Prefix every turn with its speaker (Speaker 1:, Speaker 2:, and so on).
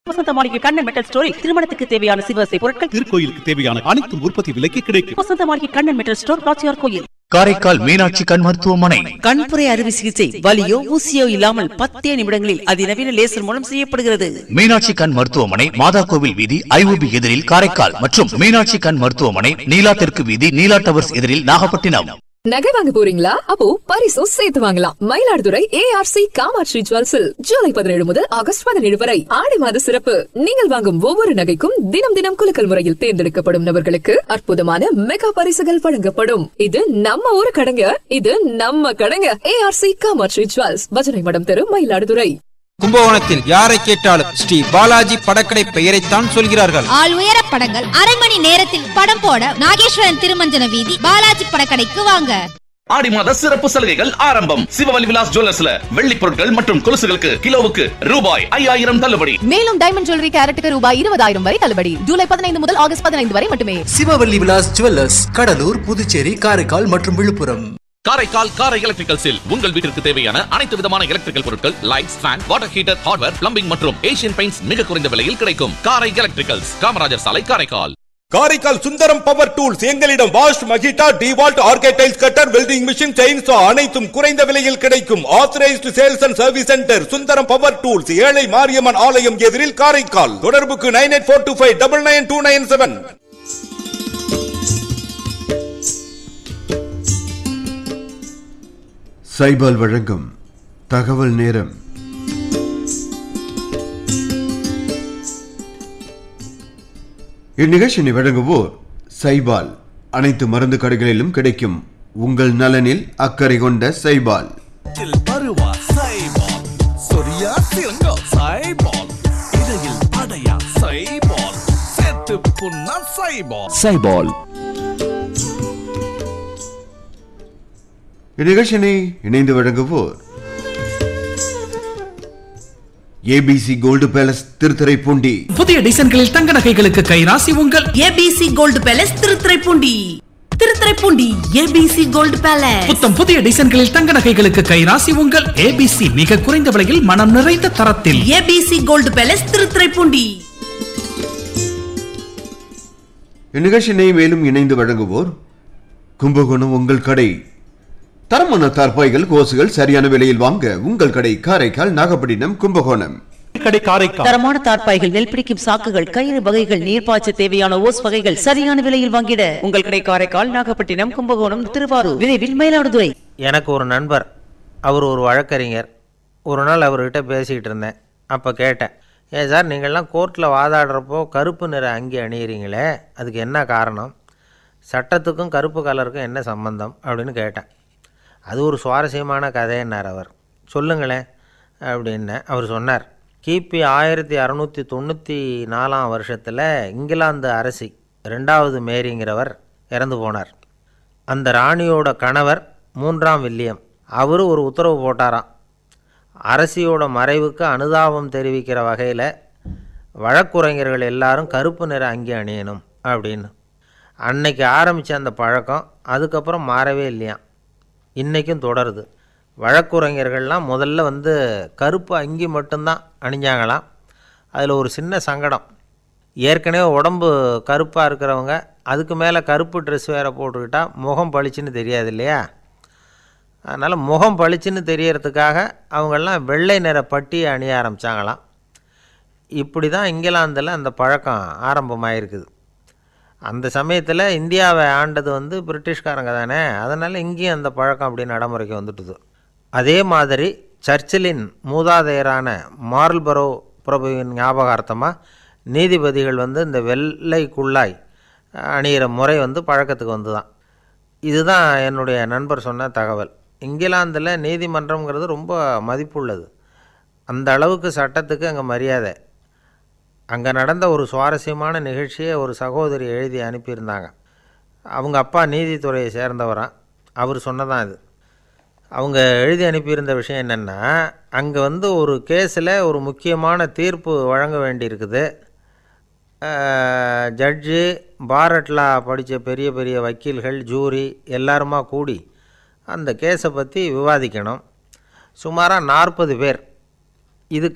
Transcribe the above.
Speaker 1: வசந்த மாளிகை கண்ணன் மெட்டல் ஸ்டோரில் திருமணத்துக்கு தேவையான சிவசை பொருட்கள்
Speaker 2: திருக்கோயிலுக்கு தேவையான அனைத்தும் உற்பத்தி விலைக்கு கிடைக்கும்
Speaker 1: வசந்த மாளிகை கண்ணன் மெட்டல் ஸ்டோர் காட்சியார் கோயில்
Speaker 3: காரைக்கால் மீனாட்சி கண் மருத்துவமனை
Speaker 1: கண்புரை அறுவை சிகிச்சை வலியோ ஊசியோ இல்லாமல் பத்தே நிமிடங்களில் அதிநவீன லேசர் மூலம் செய்யப்படுகிறது
Speaker 3: மீனாட்சி கண் மருத்துவமனை மாதா கோவில் வீதி ஐஓபி எதிரில் காரைக்கால் மற்றும் மீனாட்சி கண் மருத்துவமனை நீலா தெற்கு வீதி நீலா டவர்ஸ் எதிரில் நாகப்பட்டினம்
Speaker 4: நகை வாங்க போறீங்களா அப்போ பரிசும் சேர்த்து வாங்கலாம் மயிலாடுதுறை ஏஆர்சி காமாட்சி ஜுவல்ஸில் ஜூலை பதினேழு முதல் ஆகஸ்ட் பதினேழு வரை ஆடி மாத சிறப்பு நீங்கள் வாங்கும் ஒவ்வொரு நகைக்கும் தினம் தினம் குலுக்கல் முறையில் தேர்ந்தெடுக்கப்படும் நபர்களுக்கு அற்புதமான மெகா பரிசுகள் வழங்கப்படும் இது நம்ம ஊரு கடைங்க இது நம்ம கடைங்க ஏஆர்சி காமாட்சி ஜுவல்ஸ் பஜனை மடம் தெரு மயிலாடுதுறை
Speaker 5: கும்பகோணத்தில் யாரை கேட்டாலும் ஸ்ரீ பாலாஜி படக்கடை பெயரைத்தான் சொல்கிறார்கள்
Speaker 6: ஆள் உயர படங்கள் அரை மணி நேரத்தில் படம் போட நாகேஸ்வரன் திருமஞ்சன வீதி பாலாஜி படக்கடைக்கு வாங்க
Speaker 7: ஆடி மாத சிறப்பு சலுகைகள் ஆரம்பம் சிவவலி விலாஸ் ஜுவல்லர்ஸ்ல வெள்ளி பொருட்கள் மற்றும் கொலுசுகளுக்கு கிலோவுக்கு ரூபாய் ஐயாயிரம் தள்ளுபடி
Speaker 4: மேலும் டைமண்ட் ஜுவல்லரி கேரட்டுக்கு ரூபாய் இருபதாயிரம் வரை தள்ளுபடி ஜூலை பதினைந்து முதல் ஆகஸ்ட் பதினைந்து வரை மட்டுமே
Speaker 8: சிவவல்லி விலாஸ் ஜுவல்லர்ஸ் கடலூர் புதுச்சேரி காரைக்கால் மற்றும் விழுப்புரம்
Speaker 7: காரைக்கால் காரை எலக்ட்ரிக்கல்ஸில் உங்கள் வீட்டிற்கு தேவையான அனைத்து விதமான எலக்ட்ரிக்கல் பொருட்கள் lights fan water heater hardware plumbing மற்றும் ஏசியன் பெயிண்ட்ஸ் மிக குறைந்த விலையில் கிடைக்கும் காரை எலக்ட்ரிக்கல்ஸ் காமராஜர் சாலை காரைக்கால்
Speaker 9: காரைக்கால் சுந்தரம் பவர் டூல்ஸ் எங்களிடம் வாஷ் மகிட்டா டிவால்ட் ஆர்கேடைல்ஸ் கட்டர் வெல்டிங் மிஷின் செயின்சா அனைத்தும் குறைந்த விலையில் கிடைக்கும் authorised sales and service centre Sundaram power tools ஏழை மாரியம்மன் ஆலயம் எதிரில் காரைக்கால் தொடர்புக்கு nine eight four two five double nine two nine seven
Speaker 10: சைபால் வழங்கும் தகவல் நேரம் இந்நிகழ்ச்சியை வழங்குவோர் சைபால் அனைத்து மருந்து கடைகளிலும் கிடைக்கும் உங்கள் நலனில் அக்கறை கொண்ட சைபால்
Speaker 11: பருவா சைபால் சொரியா சிறங்கோ சைபால் இடையில் அடையா சைபால் செத்து புண்ணா சைபால்
Speaker 3: சைபால்
Speaker 10: இந்நிகழ்ச்சியினை இணைந்து வழங்குவோர் ஏபிசி கோல்டு பேலஸ் திருத்துறைப்பூண்டி
Speaker 12: புதிய டிசைன்களில் தங்க நகைகளுக்கு கைராசி உங்கள்
Speaker 1: ABC gold palace Thiruthuraipoondi Thiruthuraipoondi ABC gold palace
Speaker 12: புத்தம் புதிய டிசைன்களில் தங்க நகைகளுக்கு கைராசி உங்கள் ஏபிசி மிக குறைந்த விலையில் மனம் நிறைந்த தரத்தில்
Speaker 1: ஏபிசி கோல்டு பேலஸ் திருத்துறைப்பூண்டி
Speaker 10: இந்நிகழ்ச்சியினை மேலும் இணைந்து வழங்குவோர் கும்பகோணம் உங்கள் கடை தரமான தார்பாய்கள் கோசுகள் சரியான விலையில் வாங்க உங்கள் கடை காரைக்கால் நாகப்பட்டினம் கும்பகோணம்
Speaker 2: கடை காரைக்கால்
Speaker 1: தரமான தார்ப்பாய்கள் நெல் பிடிக்கும் சாக்குகள் கயிறு வகைகள் நீர்ப்பாய்ச்ச தேவையான ஓஸ் வகைகள் சரியான விலையில் வாங்கிட உங்கள் கடை காரைக்கால் நாகப்பட்டினம் கும்பகோணம் திருவாரூர் விரைவில் மயிலாடுதுறை
Speaker 13: எனக்கு ஒரு நண்பர் அவர் ஒரு வழக்கறிஞர் ஒரு நாள் அவர்கிட்ட பேசிக்கிட்டு இருந்தேன் அப்போ கேட்டேன் ஏன் சார் நீங்கள்லாம் கோர்ட்டில் வாதாடுறப்போ கருப்பு நிற அங்கி அணியிறீங்களே அதுக்கு என்ன காரணம் சட்டத்துக்கும் கருப்பு கலருக்கும் என்ன சம்பந்தம் அப்படின்னு கேட்டேன் அது ஒரு சுவாரஸ்யமான கதைன்னார் அவர் சொல்லுங்களேன் அப்படின்னு அவர் சொன்னார் கிபி ஆயிரத்தி அறநூற்றி தொண்ணூற்றி நாலாம் வருஷத்தில் இங்கிலாந்து அரசி ரெண்டாவது மேரிங்கிறவர் இறந்து போனார் அந்த ராணியோட கணவர் மூன்றாம் வில்லியம் அவர் ஒரு உத்தரவு போட்டாராம் அரசியோட மறைவுக்கு அனுதாபம் தெரிவிக்கிற வகையில் வழக்குரைஞர்கள் எல்லாரும் கருப்பு நிற அங்கி அணியணும் அப்படின்னு அன்னைக்கு ஆரம்பித்த அந்த பழக்கம் அதுக்கப்புறம் மாறவே இல்லையாம் இன்றைக்கும் தொடருது வழக்குரைஞர்கள்லாம் முதல்ல வந்து கருப்பு அங்கி மட்டும்தான் அணிஞ்சாங்களாம் அதில் ஒரு சின்ன சங்கடம் ஏற்கனவே உடம்பு கருப்பாக இருக்கிறவங்க அதுக்கு மேலே கருப்பு ட்ரெஸ் வேறு போட்டுக்கிட்டா முகம் பளிச்சுன்னு தெரியாது இல்லையா அதனால் முகம் பளிச்சுன்னு தெரியறதுக்காக அவங்கெல்லாம் வெள்ளை நிற பட்டியை அணிய ஆரம்பித்தாங்களாம் இப்படி தான் இங்கிலாந்தில் அந்த பழக்கம் ஆரம்பமாயிருக்குது அந்த சமயத்தில் இந்தியாவை ஆண்டது வந்து பிரிட்டிஷ்காரங்க தானே அதனால் இங்கேயும் அந்த பழக்கம் அப்படி நடைமுறைக்கு வந்துட்டுது அதே மாதிரி சர்ச்சிலின் மூதாதையரான மார்ல்பரோ பிரபுவின் ஞாபகார்த்தமாக நீதிபதிகள் வந்து இந்த வெள்ளை குள்ளாய் அணிகிற முறை வந்து பழக்கத்துக்கு வந்து தான் இதுதான் என்னுடைய நண்பர் சொன்ன தகவல் இங்கிலாந்தில் நீதிமன்றம்ங்கிறது ரொம்ப மதிப்புள்ளது அந்த அளவுக்கு சட்டத்துக்கு அங்கே மரியாதை அங்கே நடந்த ஒரு சுவாரஸ்யமான நிகழ்ச்சியை ஒரு சகோதரி எழுதி அனுப்பியிருந்தாங்க அவங்க அப்பா நீதித்துறையை சேர்ந்தவரான் அவர் சொன்னதான் இது அவங்க எழுதி அனுப்பியிருந்த விஷயம் என்னென்னா அங்கே வந்து ஒரு கேஸில் ஒரு முக்கியமான தீர்ப்பு வழங்க வேண்டியிருக்குது ஜட்ஜு பாரட்லா படித்த பெரிய பெரிய வக்கீல்கள் ஜூரி எல்லாருமா கூடி அந்த கேஸை பற்றி விவாதிக்கணும் சுமாராக நாற்பது பேர்